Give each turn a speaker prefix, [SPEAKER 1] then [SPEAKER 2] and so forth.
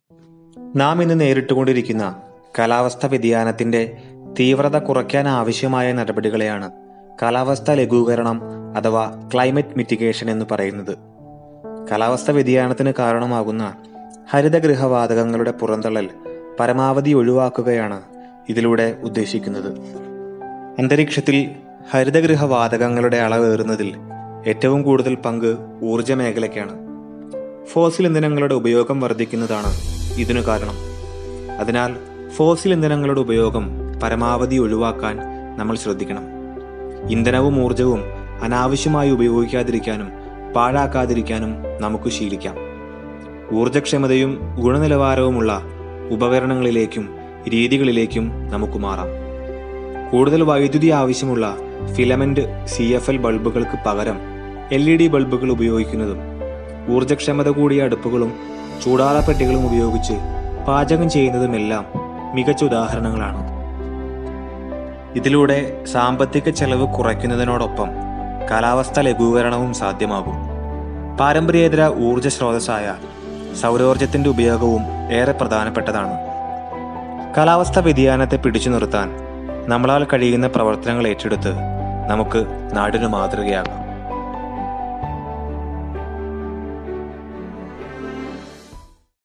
[SPEAKER 1] നാം ഇന്ന് നേരിട്ടുകൊണ്ടിരിക്കുന്ന കാലാവസ്ഥ വ്യതിയാനത്തിന്റെ തീവ്രത കുറയ്ക്കാൻ ആവശ്യമായ നടപടികളെയാണ് കാലാവസ്ഥ ലഘൂകരണം അഥവാ ക്ലൈമറ്റ് മിറ്റിഗേഷൻ എന്ന് പറയുന്നത് കാലാവസ്ഥ വ്യതിയാനത്തിന് കാരണമാകുന്ന ഹരിതഗൃഹവാതകങ്ങളുടെ പുറന്തള്ളൽ പരമാവധി ഒഴിവാക്കുകയാണ് ഇതിലൂടെ ഉദ്ദേശിക്കുന്നത് അന്തരീക്ഷത്തിൽ ഹരിതഗൃഹവാതകങ്ങളുടെ അളവേറുന്നതിൽ ഏറ്റവും കൂടുതൽ പങ്ക് ഊർജ്ജ മേഖലയ്ക്കാണ് ഫോസിൽ ഇന്ധനങ്ങളുടെ ഉപയോഗം വർദ്ധിക്കുന്നതാണ് ഇതിനു കാരണം അതിനാൽ ഫോസിൽ ഇന്ധനങ്ങളുടെ ഉപയോഗം പരമാവധി ഒഴിവാക്കാൻ നമ്മൾ ശ്രദ്ധിക്കണം ഇന്ധനവും ഊർജവും അനാവശ്യമായി ഉപയോഗിക്കാതിരിക്കാനും പാഴാക്കാതിരിക്കാനും നമുക്ക് ശീലിക്കാം ഊർജക്ഷമതയും ഗുണനിലവാരവുമുള്ള ഉപകരണങ്ങളിലേക്കും രീതികളിലേക്കും നമുക്ക് മാറാം കൂടുതൽ വൈദ്യുതി ആവശ്യമുള്ള ഫിലമെന്റ് സി എഫ് എൽ ബൾബുകൾക്ക് പകരം എൽ ഇ ഡി ബൾബുകൾ ഉപയോഗിക്കുന്നതും ഊർജക്ഷമത കൂടിയ അടുപ്പുകളും ചൂടാറപ്പെട്ടികളും ഉപയോഗിച്ച് പാചകം ചെയ്യുന്നതുമെല്ലാം മികച്ച ഉദാഹരണങ്ങളാണ് ഇതിലൂടെ സാമ്പത്തിക ചെലവ് കുറയ്ക്കുന്നതിനോടൊപ്പം കാലാവസ്ഥ ലഘൂകരണവും സാധ്യമാകും പാരമ്പര്യേതര ഊർജ സ്രോതസ്സായ സൗരോർജത്തിന്റെ ഉപയോഗവും ഏറെ പ്രധാനപ്പെട്ടതാണ് കാലാവസ്ഥ വ്യതിയാനത്തെ പിടിച്ചു നിർത്താൻ നമ്മളാൽ കഴിയുന്ന പ്രവർത്തനങ്ങൾ ഏറ്റെടുത്ത് നമുക്ക് നാടിനു മാതൃകയാകാം